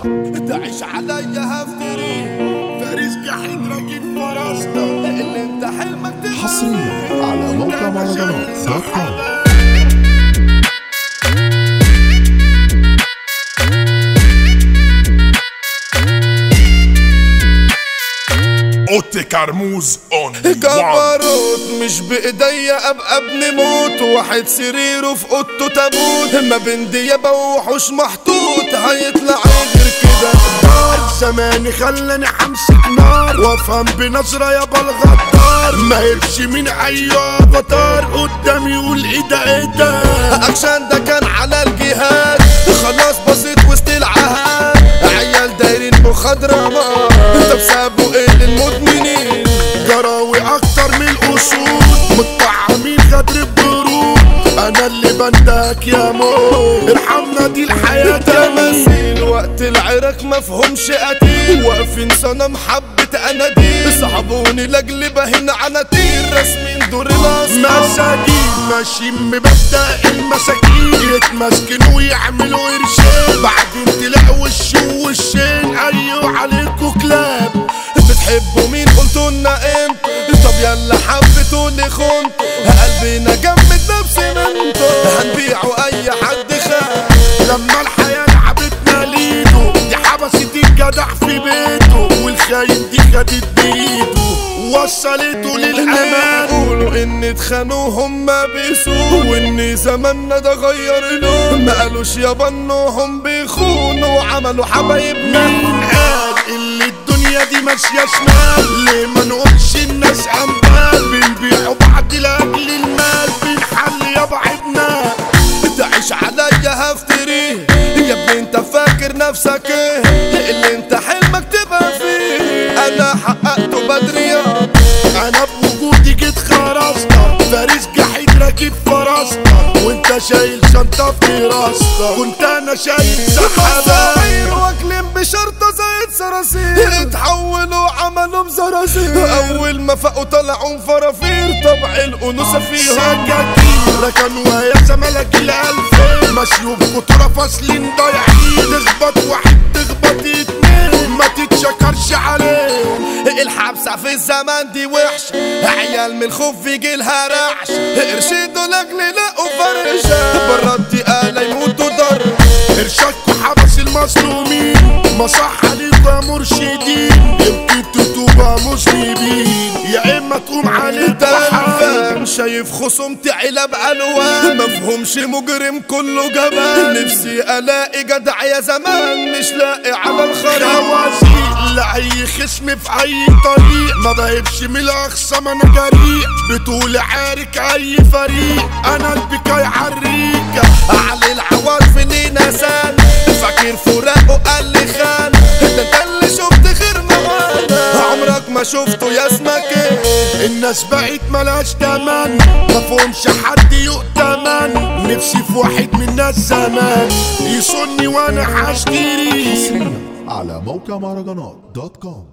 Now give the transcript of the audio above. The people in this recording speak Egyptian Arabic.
تعيش عليا هفتري فارس جحيم راجل فرسنا اللي انت حلمك تبقى حصريا على موقع مهرجانات دوت كوم اوتي كرموز اون جبروت مش بايديا ابقى ابن موت واحد سريره في اوضته تابوت ما بين ديابه ووحوش محطوط هيطلع غير كده نار زماني خلاني حمسك نار وافهم بنظرة يابا الغدار ما هربش من اي افاتار قدامي يقول ايه ده ايه ده اكشن ده كان على الجهاد خلاص بسيط وسط العهد عيال دايرين مخضرمات انت بسببه ايه للمدمنين جراوي اكتر من الاسود متطعمين غدر ببرود انا اللي بندك يا موت ارحمنا دي الحياة يا مين تماثيل وقت العراك مفهومش قتيل واقفين صنم حبة اناديل صحبوني لاجل بهن عناتيل راسمين دور الاصحاب مساجين ماشيين بمبدأ المساكين يتمسكنوا ويعملوا قرشين بعدين تلاقوا وش ووشين ايوه عليكوا كلاب بتحبوا مين قلتوا لنا امتى طب يلا حبيتوني خنتوا قلبنا جمد بسمنتوا هنبيعوا اي حد خان لما الحياة لعبتنا ليدو دي حبست الجدع في بيته والخاين دي خدت بايده وصلته للامان يقولوا ان اتخانوا هما بيسوقوا وان زماننا ده غير لون ما قالوش يابا انهم بيخونوا وعملوا حبايبنا مين قال اللي الدنيا دي ماشية شمال ليه ما نقولش الناس أنبال بنبيعوا بعض لأجل المال بنحل يا بعضنا تعيش عليا هفتري يا ابني انت فاكر نفسك ايه اللي انت حلمك تبقى فيه انا حققته بدري يا أنا بوجودي جيت خرسنا فارس جحيد راكب فرسنا وانت شايل شنطة في راسنا كنت أنا شايل سحابات مصاعير واكلين بشرطة زي صراصير اتحولوا عملوا بزرازير اول ما فاقوا طلعوا فرافير طبع الانوثة فيهم سكاكين ركنوا يا زملك الألفين ماشيوا بكترة فاصلين ضايعين تخبط واحد تخبط اتنين ما تتشكرش عليه الحبسة في الزمان دي وحش عيال من الخوف يجي لها رعش ارشدوا لاجل لقوا فرشة برا الدقالة يموتوا ضر ارشادكوا حبس المظلومين مصح عليكوا يا مرشدين يمكن تتوبوا مسلمين يا اما تقوم عليك وحال فاهم شايف خصومتي علب الوان مفهومش مجرم كله جبان نفسي الاقي جدع يا زمان مش لاقي على الخراب خوازيق لأي خصم في أي طريق ما بهبش من الأخصام أنا جريء بطول عارك أي فريق أنا البكاي عالريكة علي العواطف لينا سان فاكر فراقه قال لي خان ده انت اللي شفت خير معانا عمرك ما شفته يا اسمك ايه الناس بقت ملاش تمن مفهومش حد يؤتمن نفسي في واحد من الناس زمان يصني وانا هشتري حصريا على موقع مهرجانات دوت كوم